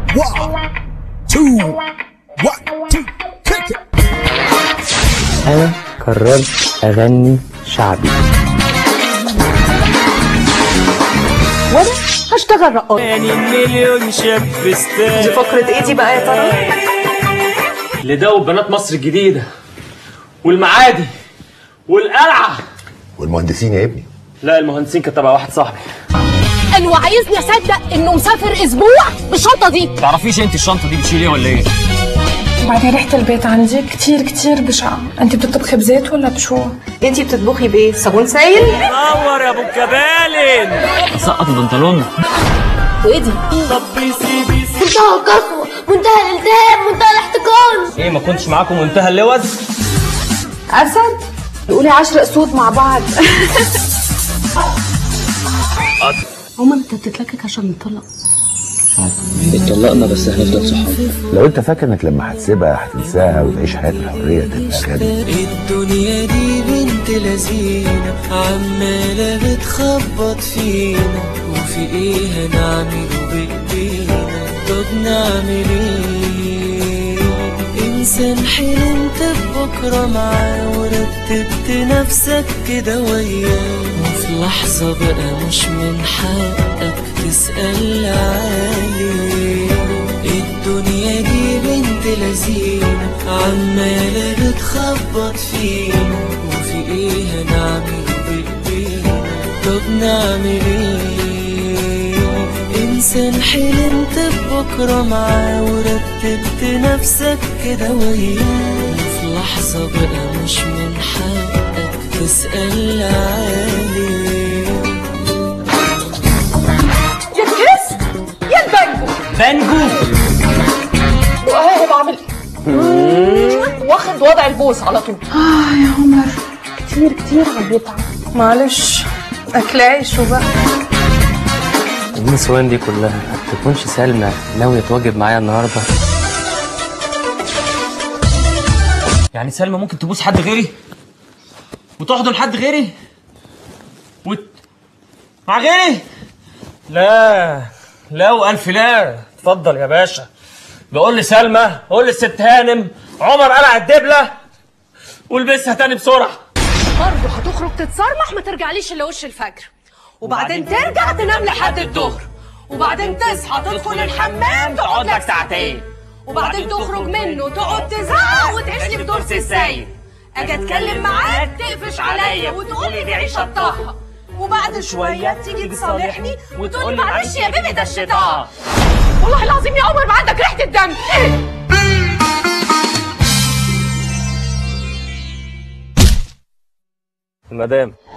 One, two, one, two, kick it. أنا قررت أغني شعبي وانا هشتغل رقاص يعني مليون شاب دي فقرة ايه دي بقى يا ترى؟ لدو بنات مصر الجديدة والمعادي والقلعة والمهندسين يا ابني لا المهندسين كانت تبع واحد صاحبي انه عايزني اصدق انه مسافر اسبوع بالشنطه دي تعرفيش انت الشنطة دي بتشيل ايه ولا ايه؟ وبعدين ريحة البيت عندي كتير كتير بشعة انت بتطبخي بزيت ولا بشو؟ انتي بتطبخي بايه؟ صابون سايل؟ نور يا ابو الكبالن اسقط البنطلون وايه دي منتهى القسوة منتهى الالتهاب منتهى الاحتقان ايه ما كنتش معاكم منتهى اللوز؟ أسد؟ قولي عشر أسود مع بعض عمر انت بتتلكك عشان نطلق اتطلقنا بس هنفضل صحاب لو انت فاكر انك لما هتسيبها هتنساها وتعيش حياه الحريه تبقى غني الدنيا دي بنت لذينة عمالة بتخبط فينا وفي ايه هنعمله بايدينا طب نعمل ايه انسان حلمت ببكرة معاه ورتبت نفسك كده وياه وفي لحظة بقى مش من حقك تسأل عليه الدنيا دي بنت لذينة عمالة بتخبط فينا وفي ايه هنعمل بايدينا طب نعمل ايه انسان حلمت ببكرة معاه ورتبت نفسك كده وياه وفي لحظة بقى مش من حقك تسأل عليه يا الكريس يا البانجو بانجو واهي بعمل واخد وضع البوس على طول آه يا عمر كتير كتير عم بيتعب معلش أكل عيش وبقى النسوان دي كلها تكونش سلمى ناوية تواجب معايا النهاردة يعني سلمى ممكن تبوس حد غيري وتحضن حد غيري وت... مع غيري لا لا والف لا اتفضل يا باشا بقول لي سلمى قول لي الست هانم عمر قلع الدبله والبسها تاني بسرعه برضه هتخرج تتصرمح ما ترجعليش الا وش الفجر وبعدين ترجع تنام لحد الظهر وبعدين تصحى تدخل الحمام تقعد لك ساعتين وبعدين تخرج منه تقعد تزعق وتعيش لي في دورس السيد اجي اتكلم معاك تقفش عليا وتقول لي دي عيشه طاحه وبعد شويه تيجي تصالحني وتقول لي معلش يا بيبي ده الشيطان والله العظيم يا عمر ما عندك ريحه الدم المدام